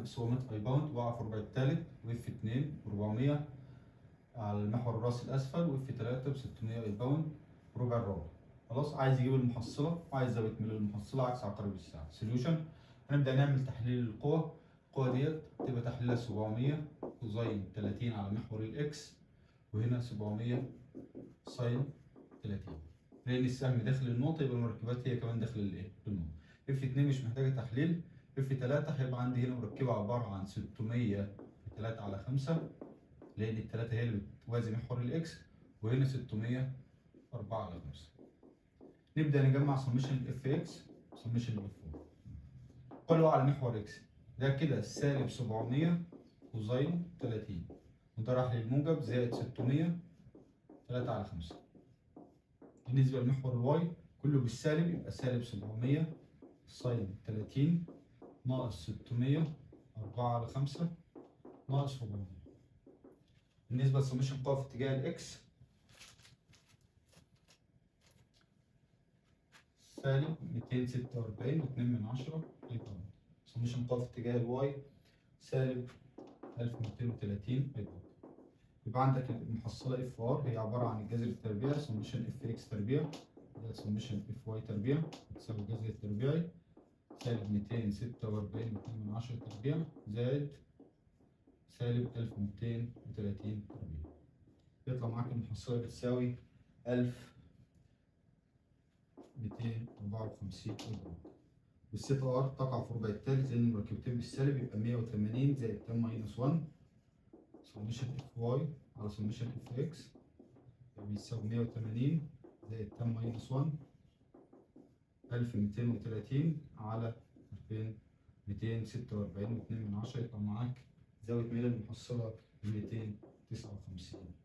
700 اي باوند وقع في الربع الثالث واف 2 400 على المحور الراسي الاسفل واف 3 ب 600 اي باوند ربع الرابع خلاص عايز يجيب المحصله وعايز زاويه ميل المحصله عكس عقارب الساعه سوليوشن هنبدا نعمل تحليل القوى القوى ديت تبقى تحليلها 700 كوزين 30 على محور الاكس وهنا 700 ساين 30 لان السهم داخل النقطه يبقى المركبات هي كمان داخل الايه النقطه اف 2 مش محتاجه تحليل اف 3 هيبقى عندي هنا مركبه عباره عن 600 في 3 على 5 لان الثلاثه هي اللي بتوازي محور الاكس وهنا 600 4 على 5 نبدا نجمع سمشن اف اكس سمشن اف 4 قالوا على محور اكس ده كده سالب 700 كوزين 30 وده راح للموجب زائد 600 3 على 5 بالنسبه لمحور الواي كله بالسالب يبقى سالب 700 ساين 30 ناقص 600 4 على 5 ناقص 400 بالنسبه لسمشن قوة في اتجاه الاكس سالب 246 و2 من 10 ايضا سمشن قوة في اتجاه الواي سالب 1230 ايضا يبقى عندك المحصلة اف ار هي عبارة عن الجذر التربيعي سمشن اف اكس تربيع ده سمشن اف واي تربيع بتساوي الجذر التربيعي سالب 246 و2 من 10 تربيع زائد سالب 1230 تربيع يطلع معاك المحصلة بتساوي 1254 إبرة والثيتا ار تقع في ربع التالت لأن المركبتين بالسالب يبقى 180 زائد 10 ماينس 1 سمشن اف واي على سمشن اف اكس بيساوي 180 زائد 10 ماينس 1 1230 على 2246 و2 من 10 يطلع معاك زاوية ميل المحصلة 259